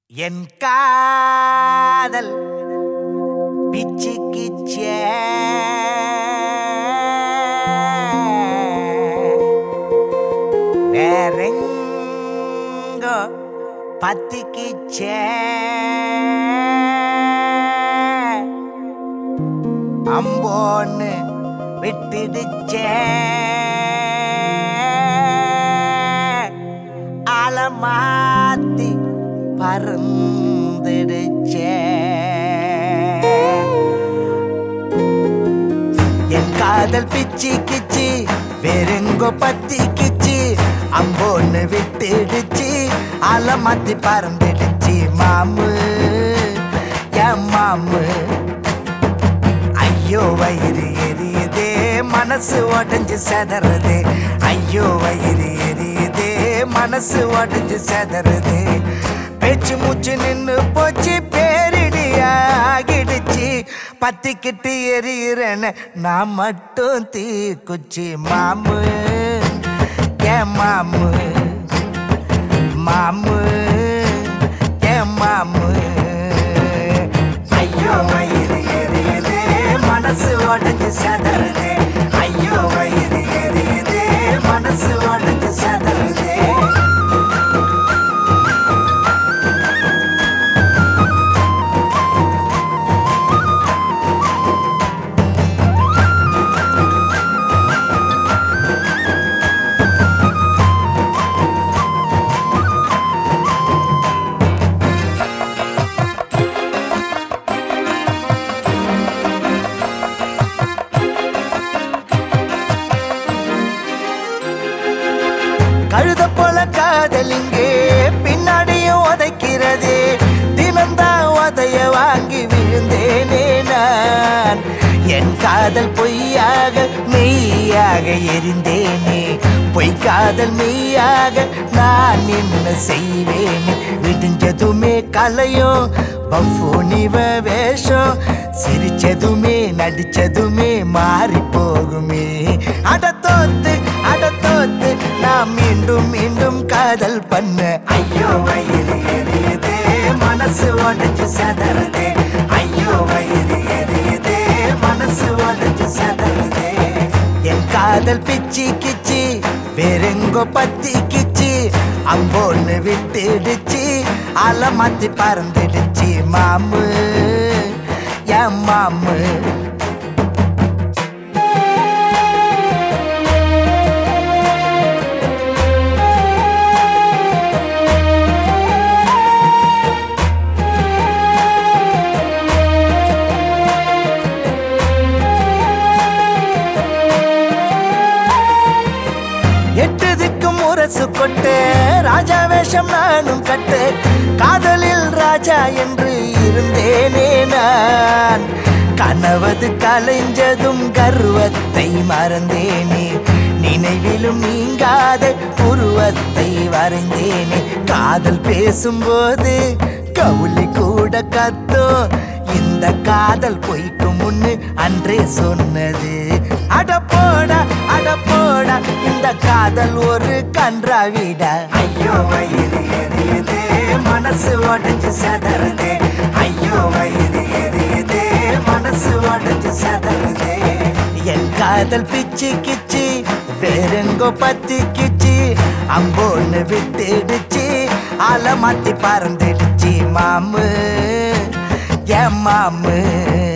என் காதல் பிச்சுக்கிச்சே வேறெங்கோ பத்திக்கிச்சே அம்போன்னு விட்டுடுச்சே அலமாத்தி பறந்துடுச்சே என் காதல் பிச்சி கிச்சி வேறெங்கோ பத்தி கிச்சி அம்போன்னு விட்டுடுச்சு அலமாத்தி பறந்துடுச்சு மாமு என் மாமு ஐயோ வயிறு எரியுதே மனசு உடஞ்சு செதறதே ஐயோ வயிறு எரியுதே மனசு உடஞ்சு செதறதே பேச்சு மூச்சு நின்னு போச்சு பேரிடி ஆகிடுச்சு பத்திக்கிட்டு எரியிறேன்னு நான் மட்டும் தீ குச்சி மாமு ஏன் மாமு மாமு ஏன் மாமு ஐயோ வயிறு எரியுதே மனசு உடஞ்சு சதறுதே ஐயோ வயிறு எரியுதே மனசு உடஞ்சு சதறுதே கழுத போல காதலிங்கே பின்னாடியும் உதைக்கிறதே தினம்தான் உதைய வாங்கி விழுந்தேனே நான் என் காதல் பொய்யாக மெய்யாக எரிந்தேனே பொய் காதல் மெய்யாக நான் என்ன செய்வேனே விடிஞ்சதுமே கலையும் பஃபூனிவ வேஷம் சிரிச்சதுமே நடிச்சதுமே மாறி போகுமே அட தோத்து அட தோத்து நான் மீண்டும் மீண்டும் காதல் பண்ண ஐயோ வயிறு எரியுதே மனசு உடஞ்சு சதறதே ஐயோ வயிறு எரியுதே மனசு உடஞ்சு சதறதே என் காதல் பிச்சி கிச்சி வேறெங்கோ பத்தி கிச்சி அம்போன்னு விட்டுடுச்சு அலை மாத்தி பறந்துடுச்சு மாமு என் மாமு எட்டதுக்கும் முரசு கொட்டு ராஜா வேஷம் நானும் கட்டு காதலில் ராஜா என்று இருந்தேனே நான் கனவது கலைஞ்சதும் கர்வத்தை மறந்தேனே நினைவிலும் நீங்காத உருவத்தை வரைந்தேனே காதல் பேசும்போது கவுளி கூட கத்தோ இந்த காதல் பொய்க்கு முன்னு அன்றே சொன்னது அட போடா அட போடா இந்த காதல் ஒரு கன்றாவிடா ஐயோ வயிறு எரியுதே மனசு உடஞ்சு சதறதே ஐயோ வயிறு எரியுதே மனசு உடஞ்சு சதறதே என் காதல் பிச்சு கிச்சி வேறெங்கோ பத்தி கிச்சி அம்போன்னு விட்டுடுச்சு அலை மாத்தி பறந்துடுச்சு மாமு என் மாமு